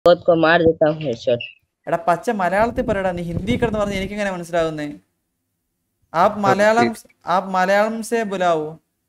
बहुत को मार देता हूँ हेडशॉट എടാ പച്ച മലയാളത്തിൽ പറയടാ നീ ഹിന്ദി കിടന്ന് പറഞ്ഞ് എനിക്ക് എങ്ങനെ മനസ്സിലാവുന്നേ ആപ് മലയാളം ആപ് മലയാളം സേ ബുലാവോ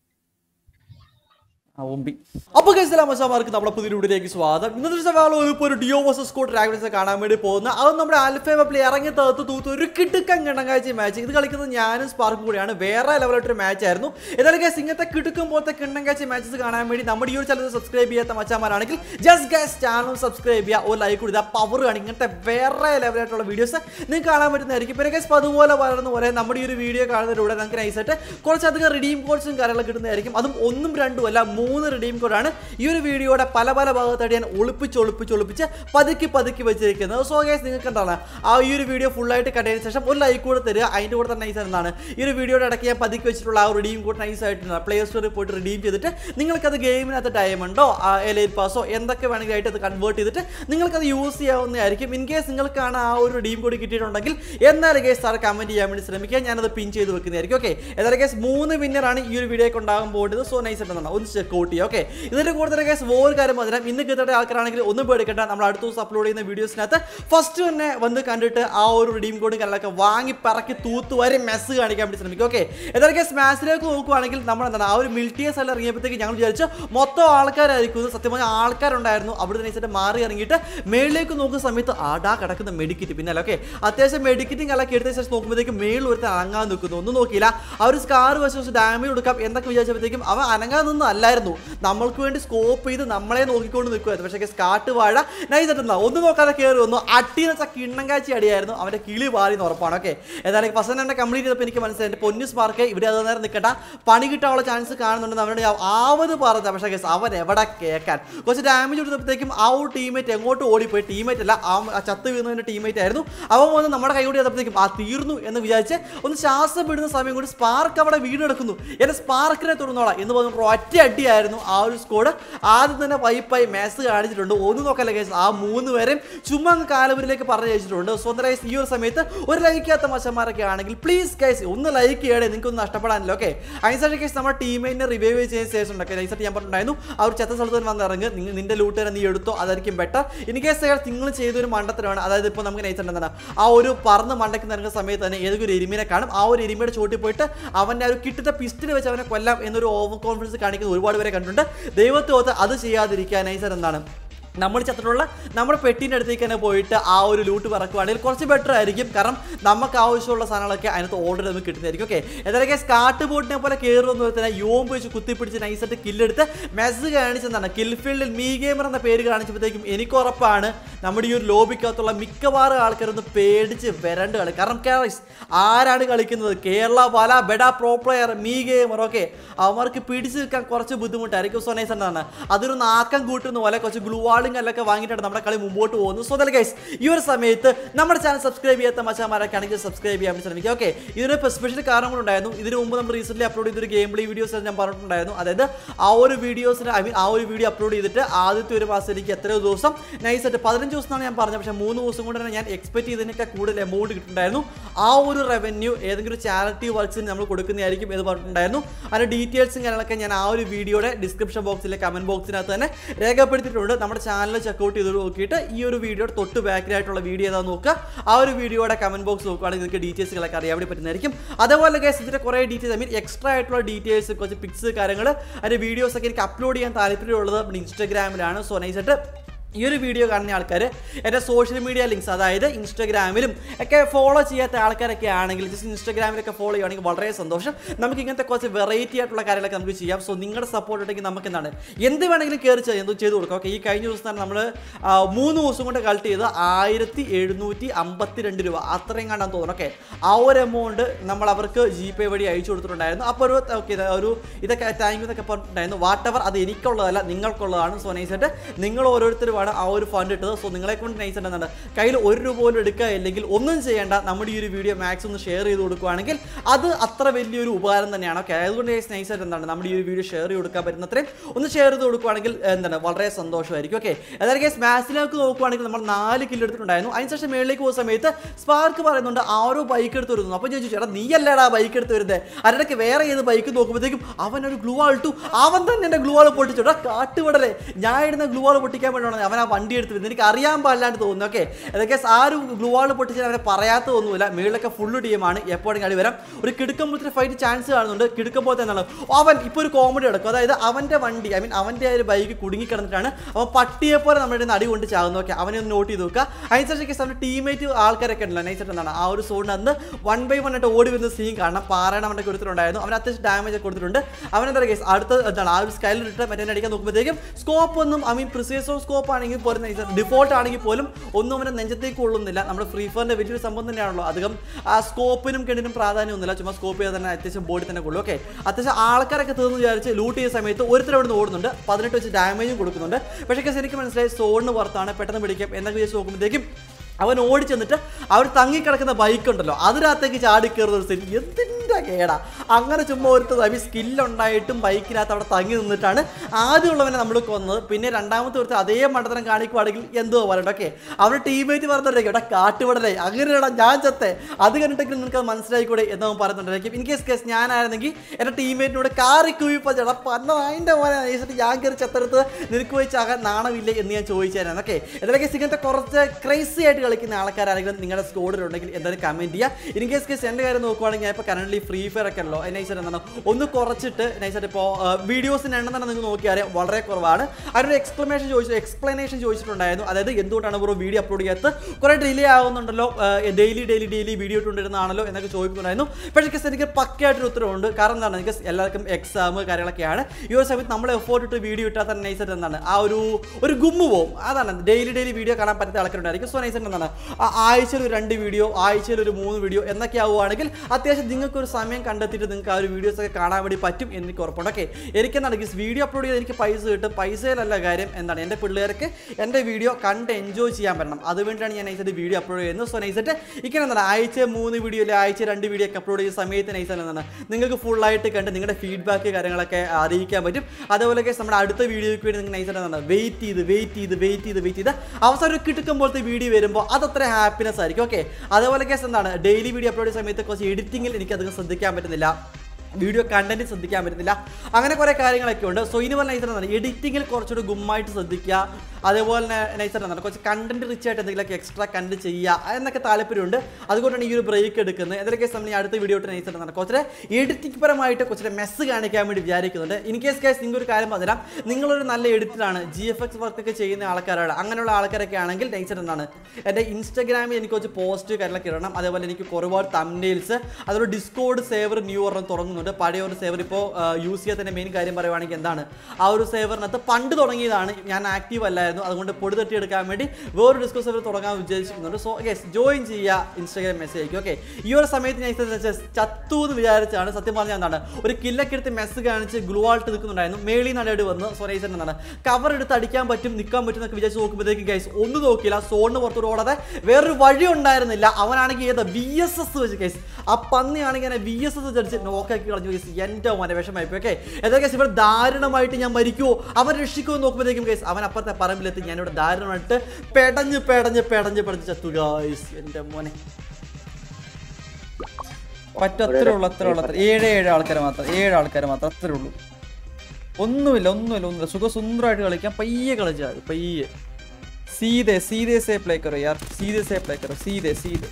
ആ ഉമ്പി അപ്പൊ മച്ചാമാർക്ക് നമ്മുടെ പുതിയ വീഡിയോയിലേക്ക് സ്വാഗതം ഇന്നത്തെ ദിവസം വേള ഇപ്പോൾ ഒരു ഡിയോ വേഴ്സസ് സ്കോട്ട് ഡ്രാഗൺസ് കാണാൻ വേണ്ടി പോകുന്ന അത് നമ്മുടെ ആൽഫ വെപ്പിൽ ഇറങ്ങി തകർത്ത് തൂത്ത് ഒരു കിടുക്കൻ കിണ്ണങ്കാഴ്ച മാച്ച് ഇത് കളിക്കുന്നത് ഞാനും സ്പാർക്കും കൂടിയാണ് വേറെ ലെവലായിട്ടൊരു മാച്ച് ആയിരുന്നു ഏതായാലും guys ഇങ്ങനത്തെ കിടുക്കും പോലത്തെ കിണ്ണങ്കാഴ്ച മാച്ചസ് കാണാൻ വേണ്ടി നമ്മുടെ ഈ ഒരു ചാനൽ സബ്സ്ക്രൈബ് ചെയ്യാത്ത മച്ചാമാരാണെങ്കിൽ ജസ്റ്റ് ഗൈസ് ചാനൽ സബ്സ്ക്രൈബ് ചെയ്യുക ഒരു ലൈക്ക് കൊടുക്കുക പവർ കാണും ഇങ്ങനത്തെ വേറെ ലെവലായിട്ടുള്ള വീഡിയോസ് നിങ്ങൾക്ക് കാണാൻ പറ്റുന്നതായിരിക്കും പിന്നെ ഗൈസ് അതുപോലെ പറയുന്ന പോലെ നമ്മുടെ ഈ ഒരു വീഡിയോ കാണുന്നതിലൂടെ നമുക്ക് നൈസായിട്ട് കുറച്ചധികം റിഡീം കോഡ്സും കാര്യങ്ങളൊക്കെ കിട്ടുന്നതായിരിക്കും അതും ഒന്നും രണ്ടും അല്ല മൂന്ന് റിഡീം കോഡാണ് ഈ ഒരു വീഡിയോയുടെ പല പല ഭാഗത്തായിട്ട് ഞാൻ ഒളിപ്പിച്ച് ഒളിപ്പിച്ച് ഒളിപ്പിച്ച് പതുക്കി പതുക്കി വെച്ചിരിക്കുന്നത് സോ ഗൈസ് നിങ്ങൾക്ക് എന്താണ് ആ ഈ ഒരു വീഡിയോ ഫുള്ളായിട്ട് കണ്ടതിന് ശേഷം ഒരു ലൈക്ക് കൂടെ തരിക അതിൻ്റെ കൂടെ തന്നെ നൈസ് എന്നാണ് ഈ ഒരു വീഡിയോയുടെ ഇടയ്ക്ക് ഞാൻ പതുക്കി വെച്ചിട്ടുള്ള ആ റിഡീം കോഡ് നൈസ് ആയിട്ട് പ്ലേ സ്റ്റോറിൽ പോയിട്ട് റിഡീം ചെയ്തിട്ട് നിങ്ങൾക്കത് ഗെയിമിനകത്ത് ഡയമണ്ടോ എലൈറ്റ് പാസോ എന്തൊക്കെ വേണമെങ്കിൽ ആയിട്ട് അത് കൺവേർട്ട് ചെയ്തിട്ട് നിങ്ങൾക്കത് യൂസ് ചെയ്യാവുന്നതായിരിക്കും ഇൻ കേസ് നിങ്ങൾക്കാണ് ആ ഒരു റിഡീം കോഡ് കിട്ടിയിട്ടുണ്ടെങ്കിൽ എന്നാലും കേസ് സാർ കമൻറ്റ് ചെയ്യാൻ വേണ്ടി ശ്രമിക്കുക ഞാനത് പിൻ ചെയ്ത് വെക്കുന്നതായിരിക്കും ഓക്കെ ഏതായാലും കേസ് മൂന്ന് വിന്നറാണ് ഈ ഒരു വീഡിയോയ്ക്ക് ഉണ്ടാകാൻ പോകുന്നത് സോ നൈസ് ആയിട്ടാണ് ഒന്ന് ചെക്ക് ഔട്ട് ചെയ്യുക ഓക്കെ ഇതിന്റെ കൂടുതൽ കേസ് ഒരു കാര്യം പറഞ്ഞാൽ ഇന്ന് കിട്ടേണ്ട ആൾക്കാരാണെങ്കിൽ ഒന്നും പേടിക്കണ്ട നമ്മൾ അടുത്ത ദിവസം അപ്ലോഡ് ചെയ്യുന്ന വീഡിയോസിനകത്ത് ഫസ്റ്റ് തന്നെ വന്ന് കണ്ടിട്ട് ആ ഒരു റിഡീം കോഡും കാര്യങ്ങളൊക്കെ വാങ്ങി പറക്കി തൂത്ത് വരെ മെസ്സ് കാണിക്കാൻ വേണ്ടി ശ്രമിക്കും ഓക്കെ ഏതായാലും കേസ് മാച്ചിലേക്ക് നോക്കുവാണെങ്കിൽ നമ്മൾ എന്താണ് ആ ഒരു മിൽറ്റിയസ് എല്ലാം ഇറങ്ങിയപ്പോഴത്തേക്ക് ഞങ്ങൾ വിചാരിച്ചു മൊത്തം ആൾക്കാരായിരിക്കും സത്യം പറഞ്ഞാൽ ആൾക്കാരുണ്ടായിരുന്നു അവിടെ നൈസായിട്ട് മാറി ഇറങ്ങിയിട്ട് മേളിലേക്ക് നോക്കുന്ന സമയത്ത് ആടാ കിടക്കുന്ന മെഡിക്കറ്റ് പിന്നെ അല്ല ഓക്കെ അത്യാവശ്യം മെഡിക്കറ്റും കലക്കി എടുത്ത ശേഷം നോക്കുമ്പോഴത്തേക്കും മേളിൽ ഒരുത്തൻ അനങ്ങാൻ നിൽക്കുന്നു ഒന്നും നോക്കിയില്ല ആ ഒരു സ്കാർ വെച്ച് ഡാമേജ് കൊടുക്കാം എന്നൊക്കെ വിചാരിച്ചപ്പോഴത്തേക്കും അവൻ അനങ്ങാൻ നിന്നും അല്ലായിരുന്നു നമ്മൾക്ക് വേണ്ടി സ്കോപ്പ് ചെയ്ത് നമ്മളെ നോക്കിക്കൊണ്ട് നിൽക്കുമായിരുന്നു പക്ഷേ സ്കാട്ട് വാഴ നൈസായിട്ടെന്നാ ഒന്നും നോക്കാതെ കയറി വന്നു അട്ടി എന്ന് വെച്ചാൽ കിണ്ണം കാച്ചി അടിയായിരുന്നു അവൻ്റെ കിളി പാറി എന്ന് ഉറപ്പാണ് ഓക്കെ ഏതായാലും ഫസ്റ്റ് തന്നെ കംപ്ലീറ്റ് ചെയ്തപ്പോൾ എനിക്ക് മനസ്സിലായി എൻ്റെ പൊന്നു സ്പാർക്ക് ഇവിടെ അത് നേരം നിൽക്കട്ട പണി കിട്ടാനുള്ള ചാൻസ് കാണുന്നുണ്ടെന്ന് അവനോട് ഞാൻ ആവത് പറഞ്ഞ പക്ഷേ കേസ് അവൻ എവിടെ കേൾക്കാൻ കുറച്ച് ഡാമേജ് കൊടുത്തപ്പോഴത്തേക്കും ആ ഒരു ടീമേറ്റ് എങ്ങോട്ട് ഓടിപ്പോയി ടീമേറ്റ് അല്ല ആ ആ ചത്ത് വീഴുന്നതിൻ്റെ ടീമേറ്റ് ആയിരുന്നു അവൻ വന്ന് നമ്മുടെ കൈ കൂടി ചെയ്തപ്പോഴത്തേക്കും ആ തീർന്നു എന്ന് വിചാരിച്ച് ഒന്ന് ശ്വാസം വിടുന്ന സമയം കൊണ്ട് സ്പാർക്ക് അവിടെ വീണെടുക്കുന്നു എന്നെ സ്പാർക്കിനെ തുടർന്നോളാം എന്ന് പറഞ്ഞപ്പോൾ ഒറ്റ അടിയായിരുന്നു ആ ഒരു സ്കോഡ് ആദ്യം തന്നെ വൈപ്പായി മാസ് കാണിച്ചിട്ടുണ്ട് ഒന്നും നോക്കല്ല കേസ് ആ മൂന്ന് പേരെയും ചുമ്മാ അങ്ങ് കാലവരിലേക്ക് പറഞ്ഞു വെച്ചിട്ടുണ്ട് സ്വന്തം ഗൈസ് ഈ ഒരു സമയത്ത് ഒരു ലൈക്കാത്ത മച്ചന്മാരൊക്കെ ആണെങ്കിൽ പ്ലീസ് ഗൈസ് ഒന്ന് ലൈക്ക് ചെയ്യണേ നിങ്ങൾക്ക് ഒന്ന് നഷ്ടപ്പെടാനല്ലോ ഓക്കെ അതിനുശേഷം കേസ് നമ്മുടെ ടീമിനെ റിവൈവ് ചെയ്ത ശേഷം ഉണ്ടൊക്കെ നൈസായിട്ട് ഞാൻ പറഞ്ഞിട്ടുണ്ടായിരുന്നു ആ ഒരു ചെത്ത സ്ഥലത്ത് തന്നെ വന്ന് ഇറങ്ങി നിങ്ങൾ നിന്റെ ലൂട്ട് തന്നെ നീ എടുത്തോ അതായിരിക്കും ബെറ്റർ ഇൻ കേസ് നിങ്ങൾ ചെയ്തൊരു മണ്ടത്തരമാണ് അതായത് ഇപ്പോൾ നമുക്ക് നൈസായിട്ട് എന്താണ് ആ ഒരു പറന്ന് മണ്ടയ്ക്ക് നിറങ്ങുന്ന സമയത്ത് തന്നെ ഏതൊരു ഒരു എരുമിനെ കാണും ആ ഒരു എരുമയുടെ ചോട്ടിൽ പോയിട്ട് അവൻ്റെ ആ ഒരു കിട്ടുന്ന പിസ്റ്റൽ വെച്ച് അവനെ കൊല്ലാം എന്നൊരു ഓവർ കോൺഫിഡൻസ് കാണിക്കുന്ന ഒരുപാട് പേരെ കണ്ടിട്ടുണ്ട് ദൈവത്തോത്ത് അത് ചെയ്യാതിരിക്കാൻ നൈസർ എന്താണ് നമ്മൾ ചത്തിട്ടുള്ള നമ്മുടെ പെട്ടിൻ്റെ അടുത്തേക്ക് തന്നെ പോയിട്ട് ആ ഒരു ലൂട്ട് പറക്കുവാണെങ്കിൽ കുറച്ച് ബെറ്റർ ആയിരിക്കും കാരണം നമുക്ക് ആവശ്യമുള്ള സാധനങ്ങളൊക്കെ അതിനകത്ത് ഓർഡർ നമുക്ക് കിട്ടുന്നതായിരിക്കും ഓക്കെ ഏതായാലും സ്കാട്ട് ബോട്ടിനെ പോലെ കയറുന്ന തന്നെ യോം വെച്ച് കുത്തിപ്പിടിച്ച് നൈസായിട്ട് കില്ലെടുത്ത് മെസ്സ് കാണിച്ചെന്നാണ് കിൽ ഫീൽഡിൽ മീ ഗെയിമർ എന്ന പേര് കാണിച്ചപ്പോഴത്തേക്കും എനിക്ക് ഉറപ്പാണ് നമ്മുടെ ഈ ഒരു ലോബിക്കകത്തുള്ള മിക്കവാറും ആൾക്കാരൊന്ന് പേടിച്ച് വരണ്ട് കളി കാരണം കേരള ആരാണ് കളിക്കുന്നത് കേരള വല ബെഡ pro player me gamer okay അവർക്ക് പിടിച്ചു നിൽക്കാൻ കുറച്ച് ബുദ്ധിമുട്ടായിരിക്കും സോ നൈസ് എന്നാണ് അതൊരു നാക്കം കൂട്ടുന്ന പോലെ കുറച്ച് ഗ്ലൂ വാളും കല്ലൊക്കെ വാങ്ങിയിട്ടാണ് നമ്മുടെ കളി മുമ്പോട്ട് പോകുന്നത് സോ ദാറ്റ് ഗൈസ് ഈ ഒരു സമയത്ത് നമ്മുടെ ചാനൽ സബ്സ്ക്രൈബ് ചെയ്യാത്ത മച്ചാമാരൊക്കെ ആണെങ്കിൽ സബ്സ്ക്രൈബ് ചെയ്യാൻ വേണ്ടി ശ്രമിക്കുക ഓക്കെ ഇതിന് സ്പെഷ്യൽ കാരണം കൂടെ ഉണ്ടായിരുന്നു ഇതിന് മുമ്പ് നമ്മൾ റീസെന്റ് അപ്ലോഡ് ചെയ്തൊരു ഗെയിം പ്ലേ വീഡിയോസ് ഞാൻ പറഞ്ഞിട്ടുണ്ടായിരുന്നു അതായത് ആ ഒരു വീഡിയോസിന് ഐ മീൻ ആ ഒരു വീഡിയോ അപ്ലോഡ് ചെയ്തിട്ട് ആദ്യത്തെ ഒരു മാസം എനിക്ക് എത്രയോ ദിവസം നൈസായിട്ട് പതിനഞ്ച് ദിവസമാണ് ഞാൻ പറഞ്ഞത് പക്ഷേ മൂന്ന് ദിവസം കൊണ്ട് തന്നെ ഞാൻ എക്സ്പെക്ട് ചെയ്തതിനൊക്കെ കൂടുതൽ എമൗണ്ട് കിട്ടുന്നുണ്ടായിരുന്നു ആ ഒരു റവന്യൂ ഏതെങ്കിലും ഒരു ചാരിറ്റി വർക്ക്സിന് നമ്മൾ കൊടുക്കുന്നതായിരിക്കും എന്ന് പറഞ്ഞിട്ടുണ്ടായിരുന്നു അതിൻ്റെ ഡീറ്റെയിൽസും കാര്യങ്ങളൊക്കെ ഞാൻ ആ ഒരു വീഡിയോയുടെ ഡിസ്ക്രിപ്ഷൻ ബോക്സിലെ കമന്റ് ബോക്സിനകത്ത് തന്നെ രേഖപ്പെടുത്തിയിട്ടുണ്ട് നമ്മുടെ ചാനൽ ചെക്കൗട്ട് ചെയ്ത് നോക്കിയിട്ട് ഈ ഒരു വീഡിയോയുടെ തൊട്ട് ബാക്കിലായിട്ടുള്ള വീഡിയോ ഏതാ നോക്കുക ആ ഒരു വീഡിയോയുടെ കമന്റ് ബോക്സ് നോക്കുകയാണെങ്കിൽ നിങ്ങൾക്ക് ഡീറ്റെയിൽസുകളൊക്കെ അറിയാൻ വേണ്ടി പറ്റുന്നതായിരിക്കും അതേപോലെ ഗൈസ് ഇതിൻ്റെ കുറേ ഡീറ്റെയിൽസ് ഐ മീൻ എക്സ്ട്രാ ആയിട്ടുള്ള ഡീറ്റെയിൽസ് കുറച്ച് പിക്സ് കാര്യങ്ങൾ അതിൻ്റെ വീഡിയോസ് ഒക്കെ എനിക്ക് അപ്ലോഡ് ചെയ്യാൻ താല്പര്യമുള്ളത് നമ്മുടെ ഇൻസ്റ്റാഗ്രാമിലാണ് സോ നൈസായിട്ട് ഈ ഒരു വീഡിയോ കാണുന്ന ആൾക്കാർ എൻ്റെ സോഷ്യൽ മീഡിയ ലിങ്ക്സ് അതായത് ഇൻസ്റ്റാഗ്രാമിലും ഒക്കെ ഫോളോ ചെയ്യാത്ത ആൾക്കാരൊക്കെ ആണെങ്കിൽ ജസ്റ്റ് ഇൻസ്റ്റാഗ്രാമിലൊക്കെ ഫോളോ ചെയ്യുകയാണെങ്കിൽ വളരെ സന്തോഷം നമുക്ക് ഇങ്ങനത്തെ കുറച്ച് വെറൈറ്റി ആയിട്ടുള്ള കാര്യങ്ങളൊക്കെ നമുക്ക് ചെയ്യാം സോ നിങ്ങളുടെ സപ്പോർട്ട് ഉണ്ടെങ്കിൽ നമുക്ക് എന്താണ് എന്ത് വേണമെങ്കിലും കയറി ചെയ്ത് എന്തും ചെയ്ത് കൊടുക്കാം ഓക്കെ ഈ കഴിഞ്ഞ ദിവസം തന്നെ നമ്മൾ മൂന്ന് ദിവസം കൊണ്ട് കളക്ട് ചെയ്ത് ആയിരത്തി എഴുന്നൂറ്റി അമ്പത്തി രണ്ട് രൂപ അത്രയും കാണാൻ തോന്നുന്നു ഓക്കെ ആ ഒരു എമൗണ്ട് നമ്മൾ അവർക്ക് ജി പേ വഴി അയച്ചു കൊടുത്തിട്ടുണ്ടായിരുന്നു അപ്പോൾ ഒരു ഓക്കെ ഒരു ഇതൊക്കെ താങ്ക് യു എന്നൊക്കെ പറഞ്ഞിട്ടുണ്ടായിരുന്നു വാട്ട് എവർ അത് എനിക്കുള്ളതല്ല നിങ്ങൾക്കുള്ളതാണ് സോ നൈസായിട്ട് നിങ്ങൾ ഓരോരുത്തരുമാണ് ആ ഒരു ഫണ്ട് ഇട്ടത് സോ നിങ്ങളെ കൊണ്ട് നൈസ് എന്താണ് കയ്യിൽ ഒരു രൂപ പോലും എടുക്കുക അല്ലെങ്കിൽ ഒന്നും ചെയ്യേണ്ട നമ്മുടെ ഈ ഒരു വീഡിയോ മാക്സ് ഒന്ന് ഷെയർ ചെയ്ത് കൊടുക്കുകയാണെങ്കിൽ അത് അത്ര വലിയൊരു ഉപകാരം തന്നെയാണ് ഓക്കെ അതുകൊണ്ട് നൈസ് ആയിട്ട് എന്താണ് നമ്മുടെ ഈ ഒരു വീഡിയോ ഷെയർ ചെയ്ത് കൊടുക്കാൻ പറ്റുന്നത്രയും ഒന്ന് ഷെയർ ചെയ്ത് കൊടുക്കുകയാണെങ്കിൽ എന്താണ് വളരെ സന്തോഷമായിരിക്കും ഓക്കെ അതായത് കേസ് മാച്ചിലേക്ക് നോക്കുകയാണെങ്കിൽ നമ്മൾ നാല് കിലോ എടുത്തിട്ടുണ്ടായിരുന്നു അതിനുശേഷം മേളിലേക്ക് പോകുന്ന സമയത്ത് സ്പാർക്ക് പറയുന്നുണ്ട് ആരോ ബൈക്ക് എടുത്ത് വരുന്നു അപ്പോൾ ഞാൻ ചോദിച്ചു എടാ നീ അല്ലേടാ ബൈക്ക് എടുത്ത് വരുന്നത് അതിനിടയ്ക്ക് വേറെ ഏത് ബൈക്ക് നോക്കുമ്പോഴത്തേക്കും അവൻ ഒരു ഗ്ലൂ ആൾ ഇട്ടു അവൻ തന്നെ എൻ്റെ ഗ്ലൂ ആൾ പൊട്ടിച്ചു എടാ കാട്ടുവിടലേ ഞാൻ ഇടുന്ന ഗ്ലൂ ആൾ പൊട്ടിക്കാൻ വേണ്ടിയാണ് അവൻ ആ വണ്ടി എടുത്ത് വരുന്നത് എനിക്ക് അറിയാൻ പാടില്ലാണ്ട് തോന്നുന്നു ഓക്കെ അതൊക്കെ ആ ഒരു ഗ്ലൂ വാൾ പൊട്ടിച്ചാൽ അവനെ പറയാത്തൊന്നുമില്ല മേളിലൊക്കെ ഫുള്ള് ടീമാണ് എപ്പോഴെങ്കിലും അടി വരാം ഒരു കിടുക്കമ്പത്തിന് ഫൈറ്റ് ചാൻസ് കാണുന്നുണ്ട് കിടുക്കുമ്പോൾ എന്താണ് അവൻ ഇപ്പോൾ ഒരു കോമഡി നടക്കും അതായത് അവൻ്റെ വണ്ടി ഐ മീൻ അവൻ്റെ ആ ഒരു ബൈക്ക് കുടുങ്ങി കിടന്നിട്ടാണ് അവൻ പട്ടിയെ പോലെ നമ്മുടെ കയ്യിൽ നിന്ന് അടി കൊണ്ട് ചാകുന്നു ഓക്കെ അവനെ ഒന്ന് നോട്ട് ചെയ്ത് നോക്കുക അതിനുശേഷം കേസ് അവൻ്റെ ടീമേറ്റ് ആൾക്കാരൊക്കെ ഉണ്ടല്ലോ നൈസായിട്ട് എന്താണ് ആ ഒരു സോണിൽ അന്ന് വൺ ബൈ വൺ ആയിട്ട് ഓടി വരുന്ന സീൻ കാണാം പാറയുടെ അവൻ്റെ കൊടുത്തിട്ടുണ്ടായിരുന്നു അവൻ അത്യാവശ്യം ഡാമേജ് ഒക്കെ കൊടുത്തിട്ടുണ്ട് അവനെന്താ കേസ് അടുത്ത എന്താണ് ആ ഒരു സ്കൈലിൽ ഇട്ട് മറ്റേ അടിക്കാൻ നോക്കുമ്പോഴത്തേക്കും സ്കോപ്പ് ഒന്നും ഐ മീൻ പ്രിസേസോ സ്കോപ്പ് ആണെങ്കിൽ പോലും ഡിഫോൾട്ട് ആണെങ്കിൽ പോലും ഒന്നും അവൻ്റെ നെഞ്ചത്തേക്ക് കൊള്ളുന്നില്ല നമ്മുടെ ഫ്രീ ഫയറിൻ്റെ വലിയൊരു സംഭവം തന്നെയാണല്ലോ അധികം ആ സ്കോപ്പിനും കെണിനും പ്രാധാന്യമൊന്നുമില്ല ചുമ്മാ സ്കോപ്പ് ചെയ്താൽ തന്നെ അത്യാവശ്യം ബോഡി തന്നെ കൊള്ളും ഓക്കെ അത്യാവശ്യം ആൾക്കാരൊക്കെ തീർന്നു വിചാരിച്ച് ലൂട്ട് ചെയ്യുന്ന സമയത്ത് ഒരുത്തരം അവിടെ നിന്ന് ഓടുന്നുണ്ട് പതിനെട്ട് വെച്ച് ഡാമേജും കൊടുക്കുന്നുണ്ട് പക്ഷേ കേസ് എനിക്ക് മനസ്സിലായി സോണിന് പുറത്താണ് പെട്ടെന്ന് പിടിക്കാം എന്നൊക്കെ വിചാരിച്ച് നോക്കുമ്പോഴത്തേക്കും അവൻ ഓടി ചെന്നിട്ട് അവർ തങ്ങിക്കിടക്കുന്ന ബൈക്ക് ഉണ്ടല്ലോ അതിനകത്തേക്ക് ചാടി കയറുന്ന ഒരു സീൻ എന്തിൻ്റെ കേടാ അങ്ങനെ ചുമ്മാ ഒരുത്തത് ഐ മീൻ സ്കില്ലുണ്ടായിട്ടും ബൈക്കിനകത്ത് അവിടെ തങ്ങി നിന്നിട്ടാണ് ആദ്യമുള്ളവനെ നമ്മൾ കൊന്നത് പിന്നെ രണ്ടാമത്തെ ഒരുത്തർ അതേ മണ്ടത്തരം കാണിക്കുവാണെങ്കിൽ എന്തോ പറയട്ടെ ഓക്കെ അവരുടെ ടീമേറ്റ് പറഞ്ഞിട്ടേക്കും ഇവിടെ കാട്ടുപടലേ അങ്ങനെയാടാ ഞാൻ ചത്തെ അത് കണ്ടിട്ടെങ്കിലും നിനക്ക് അത് മനസ്സിലായിക്കൂടെ എന്ന് അവൻ പറയുന്നുണ്ടായിരിക്കും ഇൻ കേസ് കേസ് ഞാനായിരുന്നെങ്കിൽ എൻ്റെ ടീമേറ്റിനോട് കാറി കുവിപ്പോൾ ചേട്ടാ പന്ന അതിൻ്റെ മോനെ നൈസിട്ട് ഞാൻ കയറി ചത്തെടുത്ത് നിനക്ക് പോയി ചാകാൻ നാണമില്ലേ എന്ന് ഞാൻ ചോദിച്ചായിരുന്നു ഓക്കെ ഇതിലൊക്കെ ഇങ്ങനത്തെ കുറച്ച് ക്രൈസി ആയിട്ട് കളിക്കുന്ന ആൾക്കാരാണെങ്കിലും നിങ്ങളുടെ സ്കോഡിലുണ്ടെങ്കിൽ എന്തായാലും കമൻറ്റ് ചെയ്യുക ഇൻ കേസ് കേസ് എൻ്റെ കാര്യം നോക്കുവാണെങ്കിൽ ഞാൻ ഇപ്പോൾ കറൻ്റ് ഫ്രീ ഫയർ ഒക്കെ ഉള്ളൂ നൈസായിട്ട് എന്താണ് ഒന്ന് കുറച്ചിട്ട് നൈസായിട്ട് ഇപ്പോൾ വീഡിയോസിൻ്റെ എണ്ണം തന്നെ നിങ്ങൾ നോക്കിയാൽ വളരെ കുറവാണ് അതിനൊരു എക്സ്പ്ലനേഷൻ ചോദിച്ചു എക്സ്പ്ലനേഷൻ ചോദിച്ചിട്ടുണ്ടായിരുന്നു അതായത് എന്തുകൊണ്ടാണ് ബ്രോ വീഡിയോ അപ്ലോഡ് ചെയ്യാത്ത കുറേ ഡിലേ ആവുന്നുണ്ടല്ലോ ഡെയിലി ഡെയിലി ഡെയിലി വീഡിയോ ഇട്ടുകൊണ്ടിരുന്നതാണല്ലോ എന്നൊക്കെ ചോദിക്കുന്നുണ്ടായിരുന്നു പക്ഷേ കേസ് എനിക്ക് പക്കയായിട്ടൊരു ഉത്തരവുണ്ട് കാരണം എന്താണ് എനിക്ക് എല്ലാവർക്കും എക്സാം കാര്യങ്ങളൊക്കെയാണ് ഈ ഒരു സമയത്ത് നമ്മൾ എഫോർട്ട് ഇട്ട് വീഡിയോ ഇട്ടാൽ തന്നെ നൈസായിട്ട് എന്താണ് ആ ഒരു ഒരു ഗുമ്മ് പോകും അതാണ് ഡെയിലി ഡെയിലി വീഡിയോ കാണാൻ പറ്റാത്ത ആൾക്കാരുണ്ടായിരിക്കും സോ നൈസായിട്ട് എന്താണ് ആ ആഴ്ചയിൽ ഒരു രണ്ട് വീഡിയോ ആഴ്ചയിൽ ഒരു മൂന്ന് വീഡിയോ എന്നൊക്കെ ആവുകയാണെങ്കിൽ അത്യാവശ്യം നിങ്ങൾക്ക് ഒരു സമയം കണ്ടെത്തിയിട്ട് നിങ്ങൾക്ക് ആ ഒരു വീഡിയോസ് ഒക്കെ കാണാൻ വേണ്ടി പറ്റും എന്ന് എനിക്ക് ഉറപ്പുണ്ട് ഓക്കെ എനിക്കെന്താണ് ഗീസ് വീഡിയോ അപ്ലോഡ് ചെയ്ത് എനിക്ക് പൈസ കിട്ടും പൈസയിലല്ല കാര്യം എന്താണ് എൻ്റെ പിള്ളേർക്ക് എൻ്റെ വീഡിയോ കണ്ട് എൻജോയ് ചെയ്യാൻ പറ്റണം അതുവേണ്ടിയാണ് ഞാൻ നൈസായിട്ട് വീഡിയോ അപ്ലോഡ് ചെയ്യുന്നത് സോ നൈസായിട്ട് ഇങ്ങനെ എന്താണ് ആഴ്ച മൂന്ന് വീഡിയോ അല്ലെങ്കിൽ ആഴ്ച രണ്ട് വീഡിയോ ഒക്കെ അപ്ലോഡ് ചെയ്യുന്ന സമയത്ത് നൈസായിട്ട് എന്താണ് നിങ്ങൾക്ക് ഫുള്ളായിട്ട് കണ്ട് നിങ്ങളുടെ ഫീഡ്ബാക്ക് കാര്യങ്ങളൊക്കെ അറിയിക്കാൻ പറ്റും അതുപോലെ കേസ് നമ്മുടെ അടുത്ത വീഡിയോയ്ക്ക് വേണ്ടി നിങ്ങൾ നൈസായിട്ട് എന്താണ് വെയിറ്റ് ചെയ്ത് വെയിറ്റ് ചെയ്ത് വെയിറ്റ് ചെയ്ത് വെയിറ്റ് ചെയ്ത് അവസാനം ഒരു കിട്ടുമ്പോഴത്തെ വീഡിയോ വരുമ്പോൾ അതത്ര ഹാപ്പിനെസ് ആയിരിക്കും ഓക്കെ അതേപോലെ കേസ് എന്താണ് ഡെയിലി വീഡിയോ അപ്ലോഡ് ചെയ്യുന്ന സമയത്ത് കുറച്ച് എഡിറ്റിങ്ങിൽ എനിക്ക് അധികം ശ്രദ്ധിക്കാൻ പറ്റുന്നില്ല വീഡിയോ കണ്ടന്റ് ശ്രദ്ധിക്കാൻ പറ്റുന്നില്ല അങ്ങനെ കുറേ കാര്യങ്ങളൊക്കെ ഉണ്ട് സോ ഇനി പറഞ്ഞ നൈസർ എഡിറ്റിങ്ങിൽ കുറച്ചുകൂടി ഗുമ്മായിട്ട് ശ്രദ്ധിക്കുക അതേപോലെ തന്നെ നൈസർ എന്താണ് കുറച്ച് കണ്ടന്റ് റിച്ച് ആയിട്ട് എന്തെങ്കിലുമൊക്കെ എക്സ്ട്രാ കണ്ട് ചെയ്യുക എന്നൊക്കെ താല്പര്യമുണ്ട് അതുകൊണ്ടാണ് ഈ ഒരു ബ്രേക്ക് എടുക്കുന്നത് ഏതൊക്കെ സമയം ഈ അടുത്ത വീഡിയോ ഇട്ട് നൈസർ എന്താണ് കുറച്ച് എഡിറ്റിംഗ് പരമായിട്ട് കുറച്ച് മെസ്സ് കാണിക്കാൻ വേണ്ടി വിചാരിക്കുന്നുണ്ട് ഇൻ കേസ് കേസ് നിങ്ങൾ ഒരു കാര്യം പറഞ്ഞുതരാം നിങ്ങളൊരു നല്ല എഡിറ്ററാണ് ജി എഫ് എക്സ് വർക്കൊക്കെ ചെയ്യുന്ന ആൾക്കാരാണ് അങ്ങനെയുള്ള ആൾക്കാരൊക്കെ ആണെങ്കിൽ നൈസർ എന്താണ് എൻ്റെ ഇൻസ്റ്റാഗ്രാമിൽ എനിക്ക് കുറച്ച് പോസ്റ്റ് കാര്യങ്ങളൊക്കെ ഇടണം അതേപോലെ എനിക്ക് ഒരുപാട് തമ്നെയിൽസ് അതുപോലെ ഡിസ്കോഡ് സേവർ ന്യൂ ഒരെണ്ണം തുടങ്ങുന്നുണ്ട് പഴയ ഒരു സേവർ ഇപ്പോൾ യൂസ് ചെയ്യാത്തതിൻ്റെ മെയിൻ കാര്യം പറയുവാണെങ്കിൽ എന്താണ് ആ ഒരു സേവറിനകത്ത് പണ്ട് തുടങ്ങിയതാണ് ഞാൻ ആക്റ്റീവ് അല്ലായിരുന്നു അതുകൊണ്ട് പൊടി തട്ടി എടുക്കാൻ വേണ്ടി വേറൊരു ഡിസ്കോ സേവർ തുടങ്ങാൻ ഉദ്ദേശിക്കുന്നുണ്ട് സോ യെസ് ജോയിൻ ചെയ്യുക ഇൻസ്റ്റാഗ്രാം മെസ്സേജ് അയക്കും ഓക്കെ ഈ ഒരു സമയത്ത് ഞാൻ ഇത് ചത്തു എന്ന് വിചാരിച്ചാണ് സത്യം പറഞ്ഞാൽ എന്താണ് ഒരു കില്ലൊക്കെ എടുത്ത് മെസ്സ് കാണിച്ച് ഗ്ലൂ ആൾട്ട് നിൽക്കുന്നുണ്ടായിരുന്നു മേളി നടേടി വന്ന് സോനൈസൻ എന്താണ് കവർ എടുത്ത് അടിക്കാൻ പറ്റും നിൽക്കാൻ പറ്റും എന്നൊക്കെ വിചാരിച്ച് നോക്കുമ്പോഴത്തേക്ക് ഗൈസ് ഒന്നും നോക്കിയില്ല സോണിന് പുറത്തോട്ട് ഓടാതെ വേറൊരു വഴി ഉണ്ടായിരുന്നില്ല അവനാണെങ്കിൽ ഏതാ വി എസ് എസ് വെച്ച് ഗൈസ് ആ പന്നിയാണെങ്കിൽ എന്നെ വി എസ് എസ് അടിച്ച് നോക്കാക്കി കളഞ്ഞു ഗൈസ് എൻ്റെ മോനെ വിഷമായി പോയി ഓക്കെ ഏതാ ഗൈസ് ഇവിടെ ദാരുണമായിട്ട് ഞാൻ മരിക്കുമോ അവൻ രക്ഷിക്കുമോ എന്ന് നോക്കുമ്പോഴത്തേക്കും ഗൈസ് അവൻ അപ്പുറത്തെ പറമ്പിലെത്തി ഞാനിവിടെ ദാരുണമായിട്ട് പെടഞ്ഞ് പെടഞ്ഞ് പെടഞ്ഞ് പെടഞ്ഞ് ചത്തു ഗൈസ് എൻ്റെ മോനെ പറ്റും അത്രേ ഉള്ളൂ അത്രേ ഉള്ളൂ അത്ര ഏഴ് ഏഴ് ആൾക്കാർ മാത്രം ഏഴ് ആൾക്കാർ മാത്രം അത്രേ ഉള്ളൂ ഒന്നുമില്ല ഒന്നുമില്ല ഒന്നുമില്ല സുഖസുന്ദരമായിട്ട് കളിക്കാം പയ്യെ കളിച്ചാൽ മതി പയ്യെ സീതെ സീതെ സേ പ്ലേ കറോ യാർ സീതെ സേ പ്ലേ കറോ സീതെ സീതെ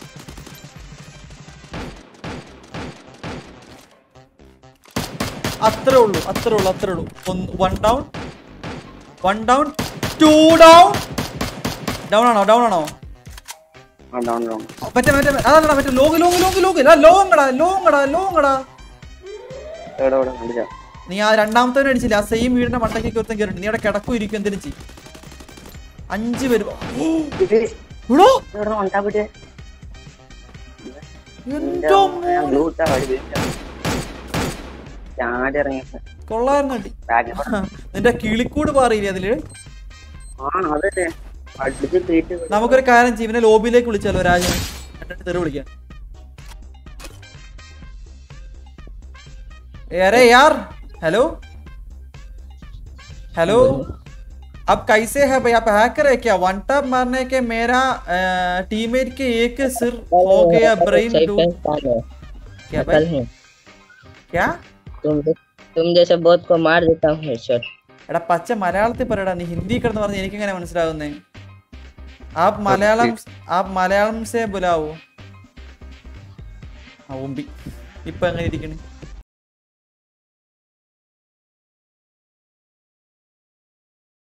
അത്രേ ഉള്ളൂ അത്രേ ഉള്ളൂ അത്രേ ഉള്ളൂ ഒന്ന് one down one down two down down ആണോ ഡൗൺ ആണോ ഡൗൺ ഡൗൺ മറ്റേ മറ്റേ അതല്ലടാ മറ്റേ ലോങ് ലോങ് ലോങ് ലോങ് ഇല്ല ലോങ്ങടാ ലോങ്ങടാ ലോങ്ങടാ എവിടെ എവിടെ കണ്ടില്ല നീ ആ രണ്ടാമത്തെ അടിച്ചില്ല ആ സെയിം വീടിന്റെ മണ്ടയ്ക്ക് ഒരുത്തൻ കയറിട്ട് നീ അവിടെ കിടക്കും ഇരിക്കും എന്തിനും ചെയ്യും അഞ്ച് പേര് ഇത് എടോ എവിടെ ഉണ്ടാവിട്ട് എന്റെ മോനെ. ബ്ലൂട്ടാ വഴി വീഴ്ച. ചാടി ഇറങ്ങി കൊള്ളായിരുന്നു അടി ബാക്കിൽ നിന്റെ കിളിക്കൂട് പാറിയില്ലേ അതില് ആ അതല്ലേ അടിച്ച് തീറ്റ് നമുക്കൊരു കാര്യം ചെയ്യും ഇവനെ ലോബിയിലേക്ക് വിളിച്ചാലോ രാജൻ എന്നിട്ട് തെറി വിളിക്കാം अरे यार हेलो हेलो अब कैसे है भाई आप हैकर है क्या वन टैप मारने के मेरा टीममेट के एक सिर हो गया ब्रेन टू क्या नकल भाई है क्या तुम तुम जैसे बहुत को मार देता हूँ हेडशॉट എടാ പച്ച മലയാളത്തിൽ പറയടാ നീ ഹിന്ദി കിടന്ന് പറഞ്ഞ് എനിക്കെങ്ങനെ മനസ്സിലാവുന്നേ ആ മലയാളം ആ മലയാളം സേ ബുലാവോ ആ ഉമ്പി ഇപ്പൊ എങ്ങനെ ഇരിക്കണേ